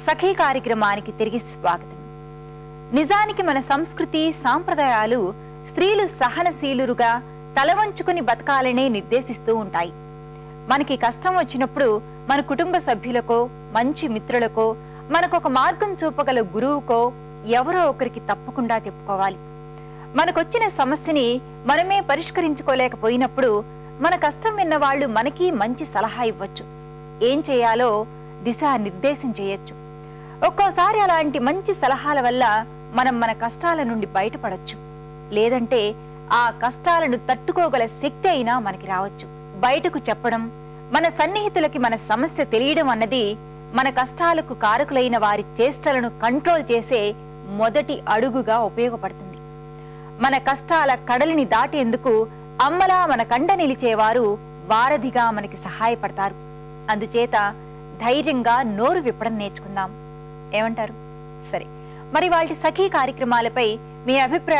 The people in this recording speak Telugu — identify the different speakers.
Speaker 1: సఖీ కార్యక్రమానికి తిరిగి స్వాగతం నిజానికి మన సంస్కృతి సాంప్రదాయాలు స్త్రీలు సహనశీలురుగా తలవంచుకుని బతకాలనే నిర్దేశిస్తూ ఉంటాయి మనకి కష్టం వచ్చినప్పుడు మన కుటుంబ సభ్యులకో మంచి మిత్రులకో మనకొక మార్గం చూపగల గురువుకో ఎవరో ఒకరికి తప్పకుండా చెప్పుకోవాలి మనకొచ్చిన సమస్యని మనమే పరిష్కరించుకోలేకపోయినప్పుడు మన కష్టం విన్న వాళ్ళు మనకి మంచి సలహా ఇవ్వచ్చు ఏం చేయాలో దిశా నిర్దేశం చేయొచ్చు ఒక్కోసారి అలాంటి మంచి సలహాల వల్ల మనం మన కష్టాల నుండి బయటపడొచ్చు లేదంటే ఆ కష్టాలను తట్టుకోగల శక్తి అయినా మనకి రావచ్చు బయటకు చెప్పడం మన సన్నిహితులకి మన సమస్య తెలియడం అన్నది మన కష్టాలకు కారకులైన వారి చేష్టలను కంట్రోల్ చేసే మొదటి అడుగుగా ఉపయోగపడుతుంది మన కష్టాల కడలిని దాటేందుకు అమ్మలా మన కండ నిలిచేవారు వారధిగా మనకి సహాయపడతారు అందుచేత ధైర్యంగా నోరు విప్పడం నేర్చుకుందాం ఏమంటారు సరే మరి వాటి సఖీ కార్యక్రమాలపై మీ అభిప్రాయం